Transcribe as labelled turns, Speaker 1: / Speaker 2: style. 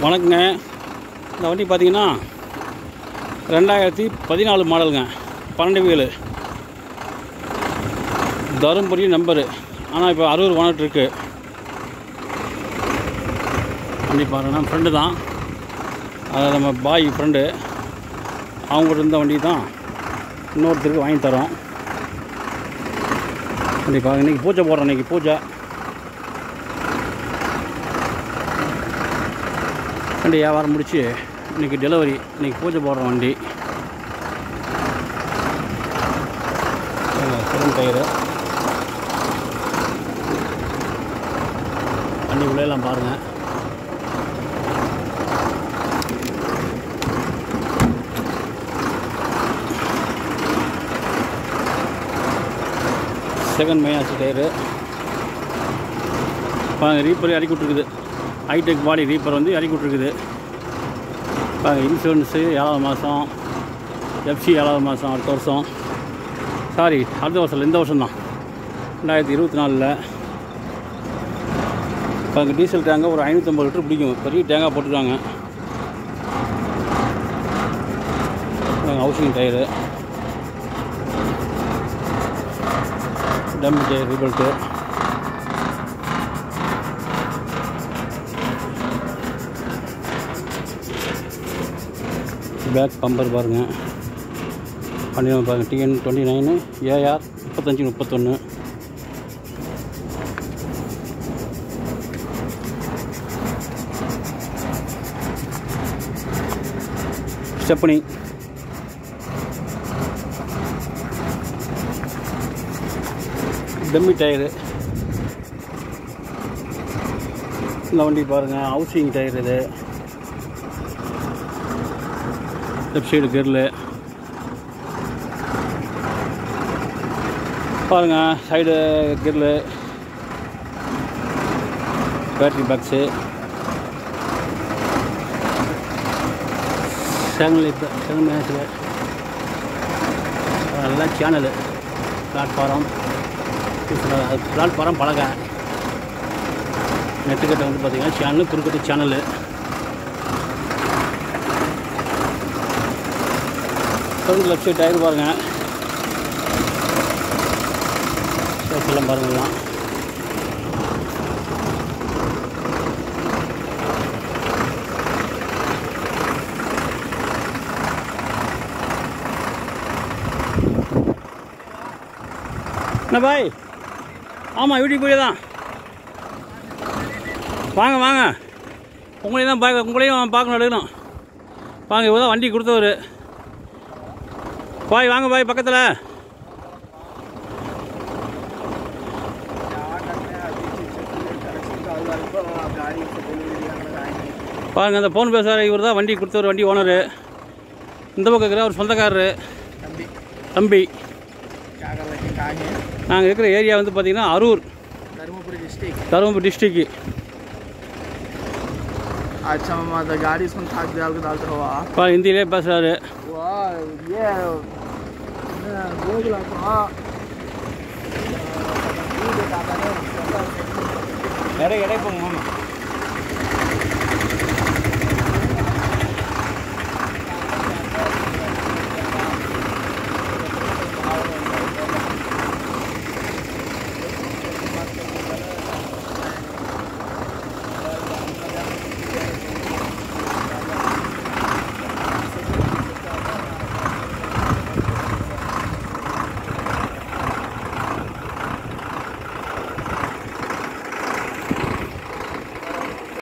Speaker 1: வணக்கங்க இந்த வண்டி பார்த்தீங்கன்னா ரெண்டாயிரத்தி பதினாலு மாடலுங்க பன்னெண்டு வீலு தருமபுரி நம்பரு ஆனால் இப்போ அறுபது ஓனர் இருக்கு வண்டி பாருங்கன்னா ஃப்ரெண்டு தான் அது நம்ம பாய் ஃப்ரெண்டு அவங்கள்ட்ட இருந்த வண்டி தான் இன்னொருத்தருக்கு வாங்கி தரோம் வண்டி பாருங்க இன்றைக்கி பூஜை போடுறோம் இன்றைக்கி பூஜை வண்டி வியாபாரம் முடிச்சு இன்றைக்கி டெலிவரி இன்றைக்கி பூஜை போடுற வண்டி செகண்ட் டயரு வண்டி உள்ளேலாம் பாருங்கள் செகண்ட் மைனாஸ் டயரு பாருங்க ரீப்பர் இறக்கி விட்ருக்குது ஹைடெக் பாடி ரீப்பர் வந்து இறக்கி விட்ருக்குது பாருங்க இன்சூரன்ஸு ஏழாவது மாதம் எஃப்சி ஏழாவது மாதம் அடுத்த வருஷம் சாரி அடுத்த வருஷம் இல்லை இந்த வருஷம் தான் ரெண்டாயிரத்தி இருபத்தி நாலில் பாருங்க டீசல் டேங்கை ஒரு ஐநூற்றம்பது லிட்டர் பிடிக்கும் பெரிய டேங்காக போட்டுருக்காங்க housing tyre dummy tyre rebuilt back bumper பாருங்கள் வண்டி நம்பர் பாருங்கள் டிஎன் டுவெண்ட்டி நைனு ஏஆர் முப்பத்தஞ்சு முப்பத்தொன்று ஸ்டெப்பனி டம்மி டயரு இந்த வண்டி பாருங்கள் ஹவுசிங் டயர் இது லெஃப்ட் சைடு கெர்லு பாருங்க சைடு கெர்லு பேட்ரி பாக்ஸு செகண்ட் இப்போ செகண்ட் மேட்ச்சில் நல்லா சேனலு பிளாட்ஃபாரம் பிளாட்ஃபாரம் பழக நெட்டுக்கட்டை வந்து பார்த்தீங்கன்னா சேனலு குறுக்கட்டு channel front left side tyre பாருங்கள் எல்லாம் பாருங்கலாம் என்ன பாய் ஆமாம் வீட்டுக்கு போய் தான் வாங்க வாங்க உங்களையும் தான் பார்க்க உங்களையும் பார்க்கணும் எடுக்கணும் வாங்க இவ்வளோ வண்டி கொடுத்தவர் பாய் வாங்க பாய் பக்கத்தில் பாருங்க அந்த ஃபோன் பேசுகிற இவர் தான் வண்டி கொடுத்தவர் வண்டி ஓனரு இந்த பக்கம் இருக்கிற அவர் சொந்தக்காரரு
Speaker 2: तंबी
Speaker 1: தம்பி
Speaker 2: क्या कर रहे थे कहाँ है
Speaker 1: நாங்கள் இருக்கிற ஏரியா வந்து பார்த்திங்கன்னா அரூர்
Speaker 2: धर्मपुरी डिस्ट्रिक्ट
Speaker 1: தருமபுரி டிஸ்ட்ரிக்கு
Speaker 2: अच्छा मामा तो गाड़ी इसमें थाक डाल के डालते हो आप
Speaker 1: பா ஹிந்தியிலே பேசுகிறாரு
Speaker 2: वाह ये गोगला का
Speaker 1: எடை எடை போங்க